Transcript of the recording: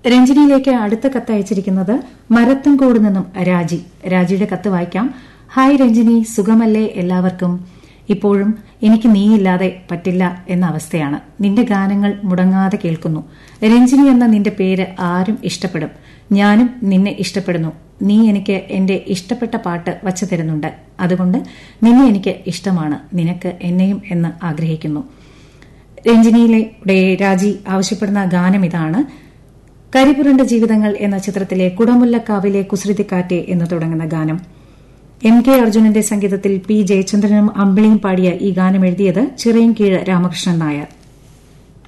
രഞ്ജിനിയിലേക്ക് അടുത്ത കത്ത് അയച്ചിരിക്കുന്നത് മരത്തൻകോട് നിന്നും രാജി രാജിയുടെ കത്ത് വായിക്കാം ഹായ് രഞ്ജിനി സുഖമല്ലേ എല്ലാവർക്കും ഇപ്പോഴും എനിക്ക് നീയില്ലാതെ പറ്റില്ല എന്ന അവസ്ഥയാണ് നിന്റെ ഗാനങ്ങൾ മുടങ്ങാതെ കേൾക്കുന്നു രഞ്ജിനി എന്ന നിന്റെ പേര് ആരും ഇഷ്ടപ്പെടും ഞാനും നിന്നെ ഇഷ്ടപ്പെടുന്നു നീ എനിക്ക് എന്റെ ഇഷ്ടപ്പെട്ട പാട്ട് വച്ചു തരുന്നുണ്ട് അതുകൊണ്ട് നിന്നെ എനിക്ക് ഇഷ്ടമാണ് നിനക്ക് എന്നെയും എന്ന് ആഗ്രഹിക്കുന്നു രഞ്ജിനിയിലെ രാജി ആവശ്യപ്പെടുന്ന ഗാനം ഇതാണ് കരിപുരണ്ട ജീവിതങ്ങൾ എന്ന ചിത്രത്തിലെ കുടമുല്ലക്കാവിലെ കുസൃതിക്കാറ്റെ എന്ന് തുടങ്ങുന്ന ഗാനം എം കെ അർജുനന്റെ സംഗീതത്തിൽ പി ജയചന്ദ്രനും അമ്പിളിയും പാടിയ ഈ ഗാനം എഴുതിയത് ചിറയൻകീഴ് രാമകൃഷ്ണൻ നായർ